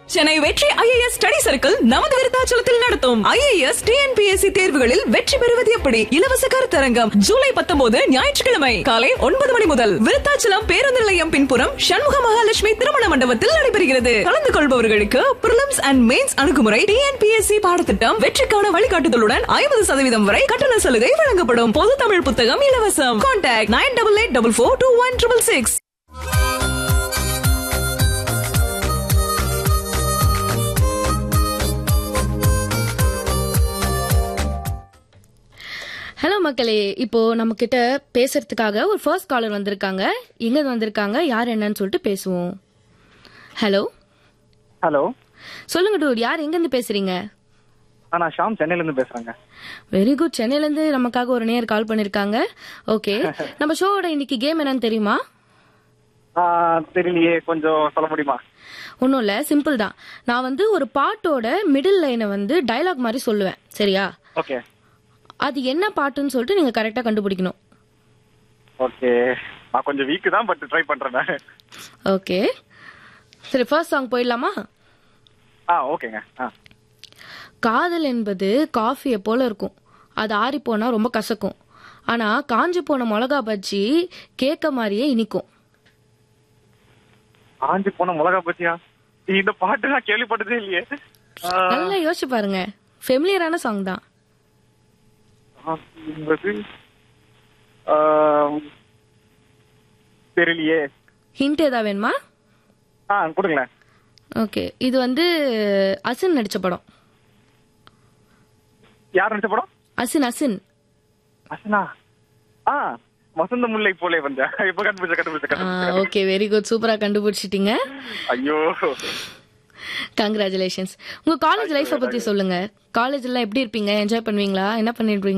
சென்னை வெற்றி IAS study circle நமது விருத்தாச்சலத்தில் நடத்தும் ஐஏஎஸ் டிஎன்பிஎஸ்சி தேர்வுகளில் வெற்றி பெறுவது எப்படி இலவச கருத்தரங்கம் ஜூலை பத்தொன்பது ஞாயிற்றுக்கிழமை காலை ஒன்பது மணி முதல் விருத்தாச்சலம் பேருந்து நிலையம் பின்புறம் சண்முக மகாலட்சுமி திருமண மண்டபத்தில் நடைபெறுகிறது கலந்து கொள்பவர்களுக்கு பிரிலிம்ஸ் அண்ட் மெயின்ஸ் அணுகுமுறை டிஎன்பிஎஸ்சி பாடத்திட்டம் வெற்றிக்கான வழிகாட்டுதலுடன் ஐம்பது சதவீதம் வரை கட்டண சலுகை வழங்கப்படும் பொது தமிழ் புத்தகம் இலவசம் contact nine double eight double four two one triple six hello மக்களே இப்போ நம்ம கிட்ட பேசுறதுக்காக ஒரு ஃபர்ஸ்ட் காலர் வந்திருக்காங்க எங்க வந்திருக்காங்க யார் என்னன்னு சொல்லிட்டு பேசுவோம் ஹலோ ஹலோ சொல்லுங்க டூட் யார் எங்க இருந்து பேசுறீங்க ஆ, நான் ஷாம் சென்னையில இருந்து பேசுறேங்க வெரி குட் சென்னையில இருந்து நமக்காக ஒரு நேர் கால் பண்ணிருக்காங்க ஓகே நம்ம ஷோவோட இன்னைக்கு கேம் என்னன்னு தெரியுமா ஆ, தெரியலையே கொஞ்சம் சொல்ல முடியுமா ஒன்றும் இல்லை சிம்பிள் தான் நான் வந்து ஒரு பாட்டோட மிடில் லைனை வந்து டயலாக் மாதிரி சொல்லுவேன் சரியா ஓகே அது என்ன பாட்டுன்னு சொல்லிட்டு நீங்க கரெக்டாக கண்டுபிடிக்கணும் ஓகே நான் கொஞ்சம் வீக் தான் பட் ட்ரை பண்றேன் நான். ஓகே சரி ஃபர்ஸ்ட் சாங் போயிடலாமா ஆ ஓகேங்க ஆ காதல் என்பது காஃபியை போல இருக்கும் அது ஆறி போனா ரொம்ப கசக்கும் ஆனா காஞ்சு போன மிளகா பஜ்ஜி கேக்க மாதிரியே இனிக்கும் ஆஞ்சு போன மிளகா பத்தியா இந்த பாட்டு நான் கேள்விப்பட்டதே இல்லையே ஆ, நல்லா யோசிச்சு பாருங்க ஃபெமிலியரான சாங் தான் என்பது, ஆ, தெரியலையே ஹிண்ட் ஏதா வேணுமா ஆ கொடுங்களேன் ஓகே இது வந்து அசின் நடிச்ச படம் யார் நடிச்ச படம் அசின் அசின் அசனா ஆ வசந்த முல்லை போலே வந்த இப்ப கண்டுபிடிச்ச கண்டுபிடிச்ச கண்டுபிடிச்ச ஓகே வெரி குட் சூப்பரா கண்டுபிடிச்சிட்டீங்க ஐயோ கங்க்ராச்சுலேஷன்ஸ் உங்க காலேஜ் லைஃப்பை பத்தி சொல்லுங்க காலேஜ்ல எப்படி இருப்பீங்க என்ஜாய் பண்ணுவீங்களா என்ன பண்ணிடுவீங்க